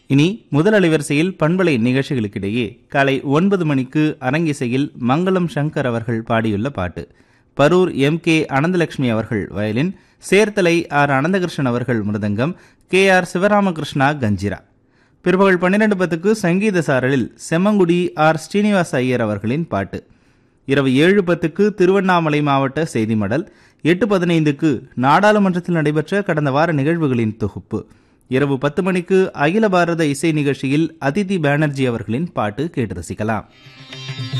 இனி முதல் அலைவரிசையில் பண்பலை நிகழ்ச்சிகளுக்கிடையே காலை ஒன்பது மணிக்கு அரங்கிசையில் மங்களம் சங்கர் அவர்கள் பாடியுள்ள பாட்டு பரூர் எம் கே அனந்தலட்சுமி அவர்கள் வயலின் சேர்த்தலை ஆர் அனந்தகிருஷ்ணன் அவர்கள் மிருதங்கம் கே ஆர் சிவராமகிருஷ்ணா கஞ்சிரா பிற்பகல் பன்னிரண்டு பத்துக்கு சங்கீத சாரலில் செம்மங்குடி ஆர் ஸ்ரீனிவாச ஐயர் அவர்களின் பாட்டு இரவு ஏழு பத்துக்கு திருவண்ணாமலை மாவட்ட செய்தி மடல் எட்டு பதினைந்துக்கு நாடாளுமன்றத்தில் நடைபெற்ற கடந்த வார நிகழ்வுகளின் தொகுப்பு இரவு பத்து மணிக்கு அகில பாரத இசை நிகழ்ச்சியில் அதிதி பானர்ஜி அவர்களின் பாட்டு கேட்டு ரசிக்கலாம்